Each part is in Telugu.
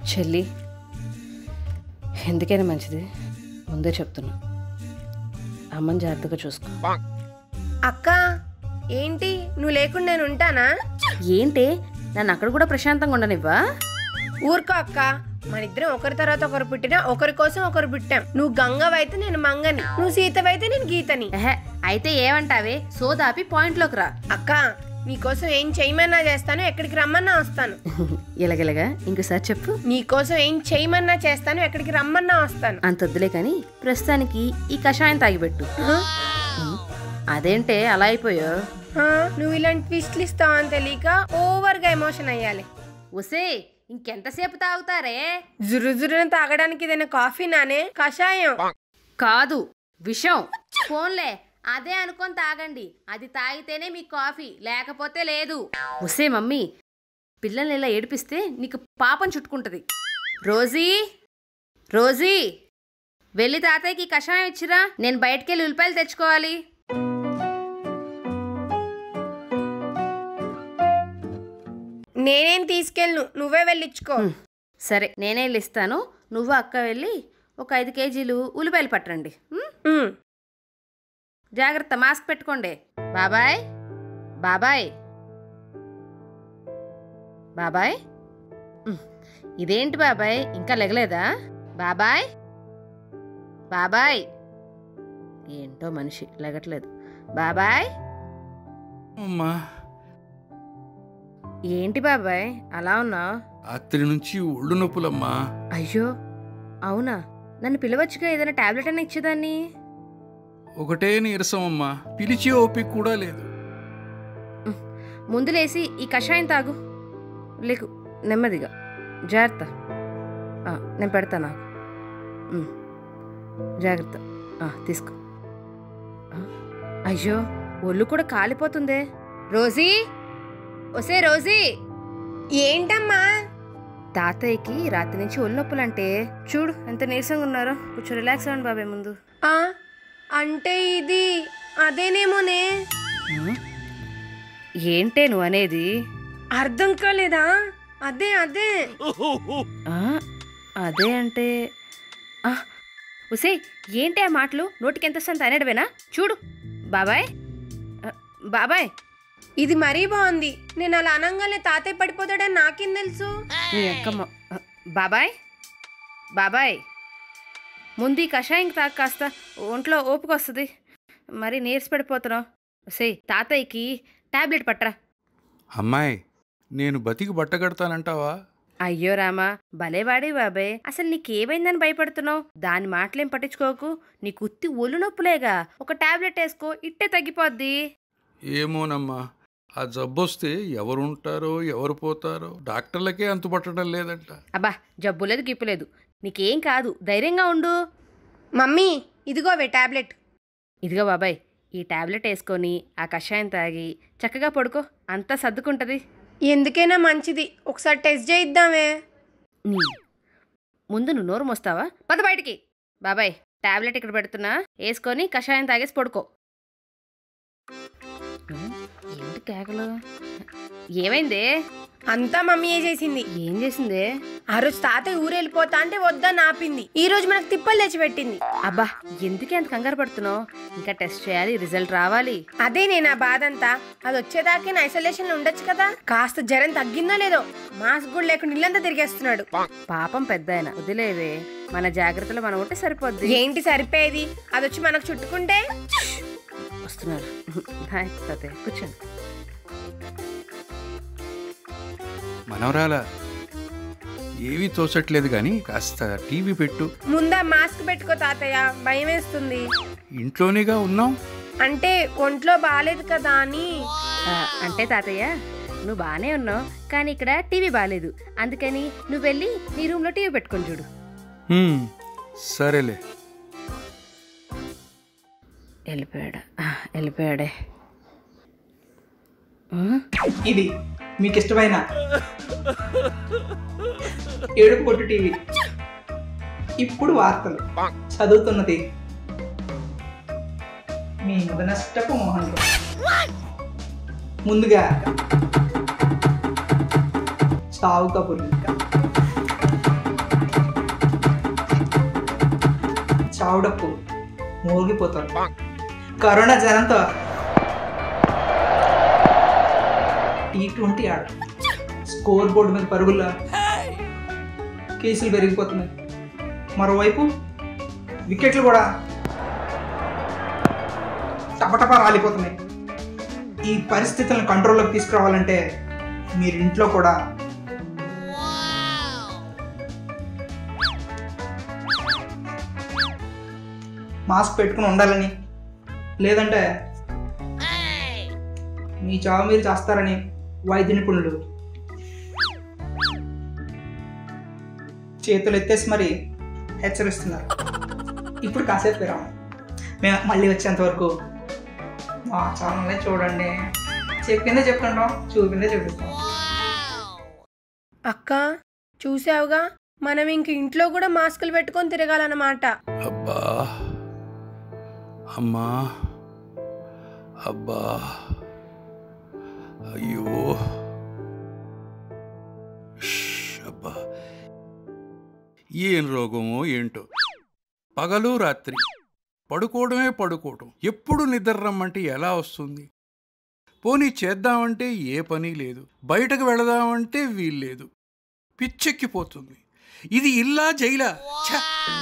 చెల్లి ఎందుకైనా మంచిది ముందే చెప్తున్నా అమ్మని జాగ్రత్తగా చూసుకో అక్క ఏంటి నువ్వు లేకుండా నేను ఉంటానా ఏంటి నన్ను అక్కడ కూడా ప్రశాంతంగా ఉండనివ్వా ఊరుకో అక్క మన ఇద్దరం ఒకరి తర్వాత ఒకరు పుట్టినా ఒకరి కోసం ఒకరు పుట్టాం నువ్వు గంగవైతే నేను మంగని నువ్వు సీతవైతే నేను గీతని ఎహె అయితే ఏమంటావే సోదాపి పాయింట్లోకి రా అక్క నీకోసం ఏం చేయమన్నా చేస్తాను ఎక్కడికి రమ్మన్నా వస్తాను ఇలాగెలగా ఇంకోసారి చెప్పు నీకోసం ఏం చేయమన్నా చేస్తాను ఎక్కడికి రమ్మన్నా వస్తాను అంత వద్దులే కానీ ప్రస్తుతానికి ఈ కషాయం తాగిపెట్టు ఉం. అదేంటే అలా అయిపోయా ఆ, నువ్వు ఇలాంటి ట్విస్ట్లు ఇస్తావు అని తెలియక ఓవర్ గా ఎమోషన్ అయ్యాలి ఒసే ఇంకెంతసేపు తాగుతారే జురు జురున తాగడానికి ఏదైనా కాఫీ నానే కషాయం కాదు విషం ఫోన్లే అదే అనుకొని తాగండి అది తాగితేనే మీ కాఫీ లేకపోతే లేదు ఒసే మమ్మీ పిల్లల్ని ఇలా ఏడిపిస్తే నీకు పాపం చుట్టుకుంటది రోజీ రోజీ వెళ్ళి తాతయ్యకి ఈ కషాయం ఇచ్చిరా నేను బయటకెళ్ళి ఉల్లిపాయలు తెచ్చుకోవాలి నేనేం తీసుకెళ్ళను నువ్వే వెళ్ళిచ్చుకో సరే నేనే వెళ్ళి ఇస్తాను నువ్వు అక్క వెళ్ళి ఒక ఐదు కేజీలు ఉల్లిపాయలు పట్టండి ఉం? ఉమ్. జాగ్రత్త మాస్క్ పెట్టుకోండి బాబాయ్ బాబాయ్ బాబాయ్ ఉమ్, ఇదేంటి బాబాయ్ ఇంకా లెగలేదా బాబాయ్ బాబాయ్ ఏంటో మనిషి లెగట్లేదు బాబాయ్ అమ్మా ఏంటి బాబాయ్ అలా ఉన్నావు రాత్రి నుంచి ఒళ్ళు నొప్పులమ్మా అయ్యో అవునా నన్ను పిలవచ్చుగా ఏదైనా టాబ్లెట్ అయినా ఇచ్చేదాన్ని ఒకటే నీరసం అమ్మా పిలిచే ఓపిక కూడా లేదు ముందు లేసి ఈ కషాయం తాగు లేకు నెమ్మదిగా జాగ్రత్త ఆ, నేను పెడతా నాకు ఉమ్, జాగ్రత్త ఆ, తీసుకో ఆ, అయ్యో ఒళ్ళు కూడా కాలిపోతుందే రోజీ ఒసే రోజీ ఏంటమ్మా తాతయ్యకి రాత్రి నుంచి ఒళ్ళు నొప్పులంటే చూడు ఎంత నీరసంగా ఉన్నారో కొంచెం రిలాక్స్ అవ్వండి బాబాయ్ ముందు ఆ, అంటే ఇది అదేనేమోనే ఉమ్, ఏంటే నువ్వు అనేది అర్థం కాలేదా అదే అదే ఆ, అదే అంటే ఆ, ఉసే ఏంటి ఆ మాటలు నోటికి ఎంత వస్తుంది అనేడవేనా చూడు బాబాయ్ ఆ, బాబాయ్ ఇది మరీ బాగుంది నేను అలా అనంగానే తాతయ్య పడిపోతాడని నాకేం తెలుసు నీ అక్కమ్మ ఆ, బాబాయ్ బాబాయ్ ముందు ఈ కషాయం తాకు కాస్త ఒంట్లో ఓపిక వస్తుంది మరి నీరస పడిపోతున్నావు సే తాతయ్యకి టాబ్లెట్ పట్టరా అమ్మాయి నేను బతికి బట్టగడతానంటావా అయ్యో రామా భలేవాడే బాబాయ్ అసలు నీకేమైందని భయపడుతున్నావు దాని మాటలేం పట్టించుకోకు నీకు ఉత్తి ఒళ్ళు నొప్పులేగా ఒక టాబ్లెట్ వేసుకో ఇట్టే తగ్గిపోద్ది ఏమోనమ్మా ఆ జబ్బొస్తే ఎవరుంటారో ఎవరు పోతారో డాక్టర్లకే అంతుపట్టడం లేదంట అబ్బా జబ్బు లేదు గిప్పు లేదు నీకేం కాదు ధైర్యంగా ఉండు మమ్మీ ఇదిగోవే టాబ్లెట్ ఇదిగో బాబాయ్ ఈ టాబ్లెట్ వేసుకొని ఆ కషాయం తాగి చక్కగా పడుకో అంతా సర్దుకుంటది ఎందుకైనా మంచిది ఒకసారి టెస్ట్ చేయిద్దామే నీ ముందు నువ్వు నోరు మోస్తావా పద బయటికి బాబాయ్ టాబ్లెట్ ఇక్కడ పెడుతున్నా వేసుకొని కషాయం తాగేసి పడుకో ఉమ్, ఏంటి కేకలు ఏమైందే అంతా మమ్మీ చేసింది ఏం చేసిందే ఆ రోజు తాతయ్య ఊరు వెళ్ళిపోతా అంటే వద్దని ఆపింది ఈ రోజు మనకు తిప్పలు తెచ్చిపెట్టింది అబ్బా ఎందుకే అంత కంగారు పడుతున్నావు ఇంకా టెస్ట్ చేయాలి రిజల్ట్ రావాలి అదే నేను ఆ బాధ అంతా అది వచ్చేదాకా ఐసోలేషన్ లో ఉండొచ్చు కదా కాస్త జ్వరం తగ్గిందో లేదో మాస్క్ కూడా లేకుండా ఇల్లంతా తిరిగేస్తున్నాడు పాపం పెద్ద ఆయన వదిలేవే మన జాగ్రత్తలో మనం ఉంటే సరిపోద్ది ఏంటి సరిపోయేది అది వచ్చి మనకు చుట్టుకుంటే వస్తున్నారు హాయ్ తాతయ్య కూర్చోండి మనవరాలా ఏమీ తోచట్లేదు కానీ కాస్త టీవీ పెట్టు ముందా మాస్క్ పెట్టుకో తాతయ్య భయం వేస్తుంది ఇంట్లోనేగా ఉన్నాం అంటే ఒంట్లో బాగాలేదు కదా అని ఆ, అంటే తాతయ్య నువ్వు బాగానే ఉన్నావు కానీ ఇక్కడ టీవీ బాగాలేదు అందుకని నువ్వు వెళ్ళి నీ రూమ్లో టీవీ పెట్టుకొని చూడు హ్మ్, సరేలే వెళ్ళిపోయాడు ఆ, వెళ్ళిపోయాడే ఆ, ఇది మీకు ఇష్టమైన ఏడుపు కొట్టు టీవీ ఇప్పుడు వార్తలు చదువుతున్నది మీ ముదనష్టపు మోహన్ రావు. ముందుగా చావు కబుర్లు చావుడప్పు మోగిపోతారు కరోనా జ్వరంతో టీ ట్వంటీ ఆడ స్కోర్ బోర్డు మీద పరుగుల్లో కేసులు పెరిగిపోతున్నాయి మరోవైపు వికెట్లు కూడా టపటపా రాలిపోతున్నాయి ఈ పరిస్థితులను కంట్రోల్లోకి తీసుకురావాలంటే మీరు ఇంట్లో కూడా మాస్క్ పెట్టుకుని ఉండాలని లేదంటే మీ చావు మీరు చేస్తారని వైద్య నిపుణులు చేతులు ఎత్తేసి మరి హెచ్చరిస్తున్నారు ఇప్పుడు కాసేపు విరామం మేము మళ్ళీ వచ్చేంత వరకు మా ఛానల్ని చూడండి చెప్పిందే చెప్తుంటాం చూపిందే చూపిస్తాం అక్క చూసావుగా మనం ఇంక ఇంట్లో కూడా మాస్కులు పెట్టుకొని తిరగాలన్నమాట అబ్బా అమ్మా అబ్బా అయ్యో ష్, అబ్బా ఏం రోగమో ఏంటో పగలు రాత్రి పడుకోవడమే పడుకోవడం ఎప్పుడు నిద్ర రమ్మంటే ఎలా వస్తుంది పోనీ చేద్దామంటే ఏ పని లేదు బయటకు వెళదామంటే వీల్లేదు పిచ్చెక్కిపోతుంది ఇది ఇల్లా జైలా ఛ!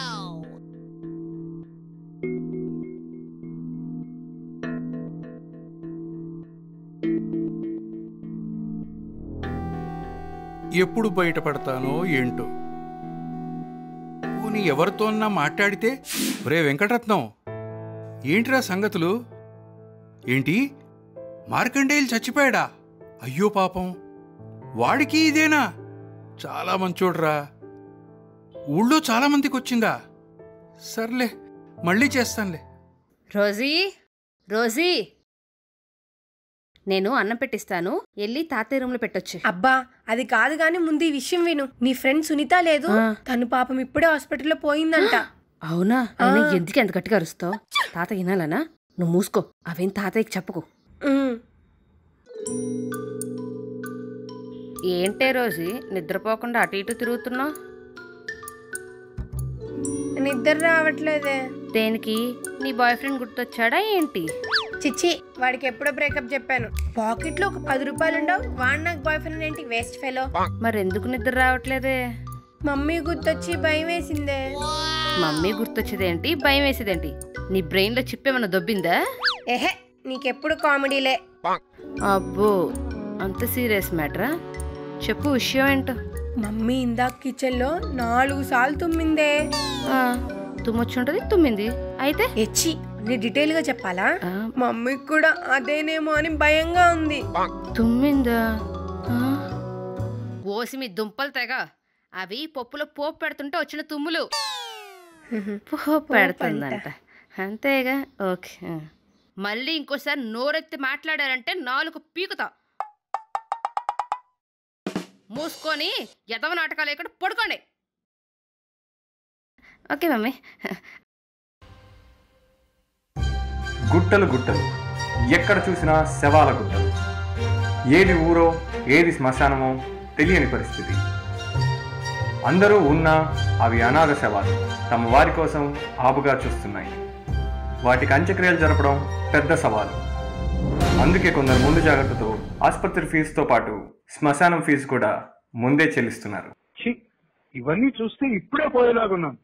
ఎప్పుడు బయటపడతానో ఏంటో పోనీ ఎవరితోన్నా మాట్లాడితే ఒరే వెంకటరత్నం ఏంటిరా సంగతులు ఏంటి మార్కండేయులు చచ్చిపోయాడా అయ్యో పాపం వాడికి ఇదేనా చాలా మంచోడ్రా ఊళ్ళో చాలా మందికి వచ్చిందా సర్లే మళ్ళీ చేస్తానులే రోజీ రోజీ నేను అన్నం పెట్టిస్తాను వెళ్ళి తాతయ్య రూమ్లో పెట్టొచ్చు అబ్బా అది కాదు గాని ముందు ఈ విషయం విను నీ ఫ్రెండ్ సునీత లేదు ఆ. తను పాపం ఇప్పుడే హాస్పిటల్లో పోయిందంట అవునా అయినా ఆ. ఎందుకు ఎంత గట్టిగా అరుస్తావు తాత వినాలనా నువ్వు మూసుకో అవేం తాతయ్యకి చెప్పకు ఉమ్. ఏంటే రోజీ నిద్రపోకుండా అటు ఇటు తిరుగుతున్నావు నిద్ర రావట్లేదే దేనికి నీ బాయ్ ఫ్రెండ్ గుర్తొచ్చాడా ఏంటి చిచ్చి వాడికి ఎప్పుడో బ్రేకప్ చెప్పాను పాకెట్ లో ఒక పది రూపాయలు ఉండవు వాడు నాకు బాయ్ ఫ్రెండ్ ఏంటి వేస్ట్ ఫెలో మరెందుకు నిద్ర రావట్లేదే మమ్మీ గుర్తొచ్చి భయం వేసిందే మమ్మీ గుర్తొచ్చేదేంటి భయం వేసేదేంటి నీ బ్రెయిన్లో చిప్పేమన్నా దొబ్బిందా ఎహే నీకెప్పుడు కామెడీలే అబ్బో అంత సీరియస్ మ్యాటరా చెప్పు విషయం ఏంటో మమ్మీ ఇందాక కిచెన్ లో నాలుగు సార్లు తుమ్మిందే ఆ, తుమ్మొచ్చుంటది తుమ్మింది అయితే ఎచ్చి నీ డీటెయిల్ గా చెప్పాలా ఆ, మమ్మీకి కూడా అదేనేమో అని భయంగా ఉంది తుమ్మిందా ఆ? ఓసి మీ దుంపలు తెగ అవి పప్పులో పోపు పెడుతుంటే వచ్చిన తుమ్ములు పోపు పెడుతుందంట అంతేగా ఓకే ఆ. మళ్ళీ ఇంకోసారి నోరెత్తి మాట్లాడారంటే నాలుగు పీకుతా మూసుకొని ఎదవ నాటకాలు ఇక్కడ పడుకోండి ఓకే మమ్మీ గుట్టలు గుట్టలు ఎక్కడ చూసినా శవాల గుట్టలు ఏది ఊరో ఏది శ్మశానమో తెలియని పరిస్థితి అందరూ ఉన్నా అవి అనాథ శవాలు తమ వారి కోసం ఆపుగా చూస్తున్నాయి వాటికి అంత్యక్రియలు జరపడం పెద్ద సవాలు అందుకే కొందరు ముందు జాగ్రత్తతో ఆసుపత్రి ఫీజుతో పాటు శ్మశానం ఫీజు కూడా ముందే చెల్లిస్తున్నారు ఛీ ఇవన్నీ చూస్తే ఇప్పుడే పోయేలాగున్నాను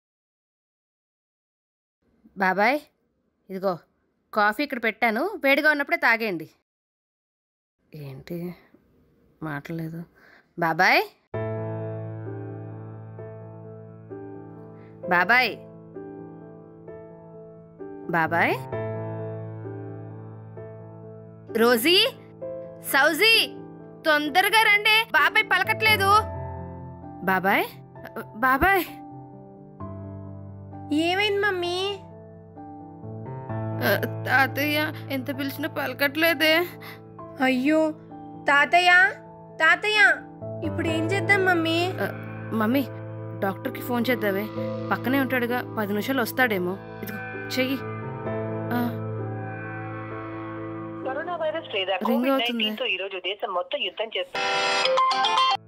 బాబాయ్ ఇదిగో కాఫీ ఇక్కడ పెట్టాను వేడిగా ఉన్నప్పుడే తాగేయండి ఏంటి మాటలేదు బాబాయ్ బాబాయ్ బాబాయ్ రోజీ సౌజీ తొందరగా రండి బాబాయ్ పలకట్లేదు బాబాయ్ బాబాయ్ ఏమైంది మమ్మీ ఆ, తాతయ్య ఎంత పిలిచినా పలకట్లేదే అయ్యో తాతయ్య తాతయ్య ఇప్పుడు ఏం చేద్దాం మమ్మీ మమ్మీ డాక్టర్కి ఫోన్ చేద్దావే పక్కనే ఉంటాడుగా పది నిమిషాలు వస్తాడేమో ఇదిగో చెయ్యి ఆ, కరోనా వైరస్ లేదా రింగ్ కోవిడ్ అవుతుంది. నైన్టీన్ తో ఈ రోజు దేశం మొత్తం యుద్ధం చేస్తుంది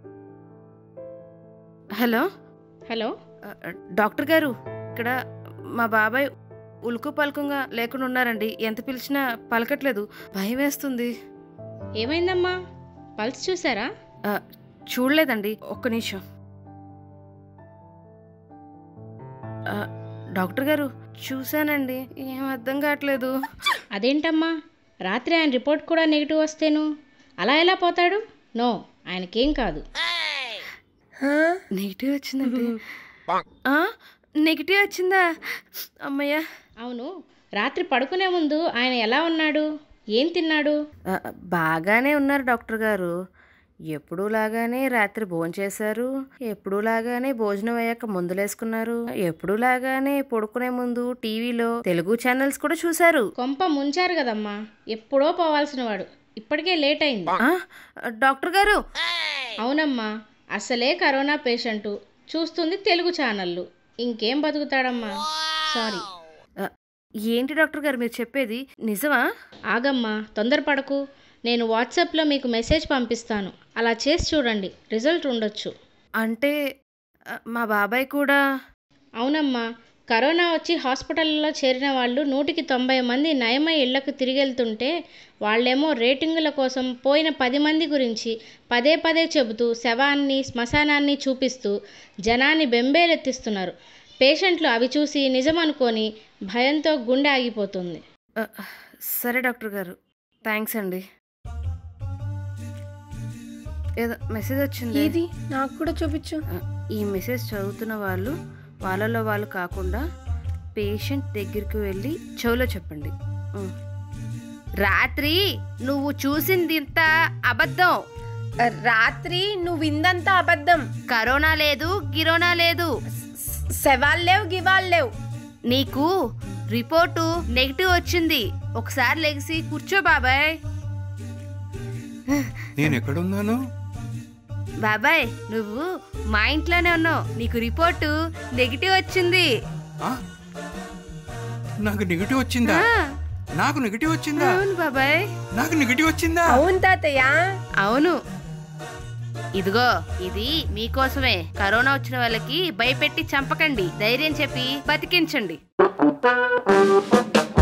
హలో హలో ఆ, డాక్టర్ గారు ఇక్కడ మా బాబాయ్ ఉలుకు పలుకుంగా లేకుండా ఉన్నారండి ఎంత పిలిచినా పలకట్లేదు భయం వేస్తుంది ఏమైందమ్మా పల్స్ చూసారా ఆ, చూడలేదండి ఒక్క నిమిషం ఆ, డాక్టర్ గారు చూశానండి ఏం అర్థం కావట్లేదు అదేంటమ్మా రాత్రి ఆయన రిపోర్ట్ కూడా నెగిటివ్ వస్తేను అలా ఎలా పోతాడు నో ఆయనకేం కాదు హా? నెగిటివ్ వచ్చిందండి ఆ, నెగిటివ్ వచ్చిందా అమ్మయ్య అవును రాత్రి పడుకునే ముందు ఆయన ఎలా ఉన్నాడు ఏం తిన్నాడు ఆ, బాగానే ఉన్నారు డాక్టర్ గారు ఎప్పుడూ లాగానే రాత్రి భోంచేశారు ఎప్పుడూ లాగానే భోజనం అయ్యాక మందులేసుకున్నారు ఎప్పుడూ లాగానే పడుకునే ముందు టీవీలో తెలుగు ఛానల్స్ కూడా చూశారు కొంప ముంచారు కదమ్మా ఎప్పుడో పోవాల్సిన వాడు ఇప్పటికే లేట్ అయింది ఆ, డాక్టర్ గారు అవునమ్మా అసలే కరోనా పేషెంటు చూస్తుంది తెలుగు ఛానళ్ళు ఇంకేం బతుకుతాడమ్మా సారీ ఆ, ఏంటి డాక్టర్ గారు మీరు చెప్పేది నిజమా ఆగమ్మా తొందరపడకు నేను వాట్సాప్లో మీకు మెసేజ్ పంపిస్తాను అలా చేసి చూడండి రిజల్ట్ ఉండొచ్చు అంటే ఆ, మా బాబాయ్ కూడా అవునమ్మా కరోనా వచ్చి హాస్పిటల్లో చేరిన వాళ్ళు నూటికి తొంభై మంది నయమై ఇళ్లకు తిరిగి వెళ్తుంటే వాళ్ళేమో రేటింగుల కోసం పోయిన పది మంది గురించి పదే పదే చెబుతూ శవాన్ని శ్మశానాన్ని చూపిస్తూ జనాన్ని బెంబేలెత్తిస్తున్నారు పేషెంట్లు అవి చూసి నిజమనుకొని భయంతో గుండె ఆగిపోతుంది ఆ, సరే డాక్టర్ గారు థ్యాంక్స్ అండి ఏదో మెసేజ్ వచ్చింది ఏది నాకు కూడా చూపించు ఆ, ఈ మెసేజ్ చదువుతున్న వాళ్ళు వాళ్ళలో వాళ్ళు కాకుండా పేషెంట్ దగ్గరికి వెళ్ళి చెవులో చెప్పండి ఉం. రాత్రి నువ్వు చూసింది ఇంత అబద్ధం రాత్రి నువ్వు ఇందంతా అబద్ధం కరోనా లేదు గిరోనా లేదు శవాలు లేవు గివాలు లేవు నీకు రిపోర్టు నెగిటివ్ వచ్చింది ఒకసారి లెగిసి కూర్చో బాబాయ్ నేను ఎక్కడున్నాను బాబాయ్ నువ్వు మా ఇంట్లోనే ఉన్నావు నీకు రిపోర్టు నెగిటివ్ వచ్చింది ఆ? నాకు నెగిటివ్ వచ్చిందా ఆ, నాకు నెగిటివ్ వచ్చిందా అవును బాబాయ్ నాకు నెగిటివ్ వచ్చిందా అవును తాతయ్య అవును ఇదిగో ఇది మీకోసమే కరోనా వచ్చిన వాళ్ళకి భయపెట్టి చంపకండి ధైర్యం చెప్పి బతికించండి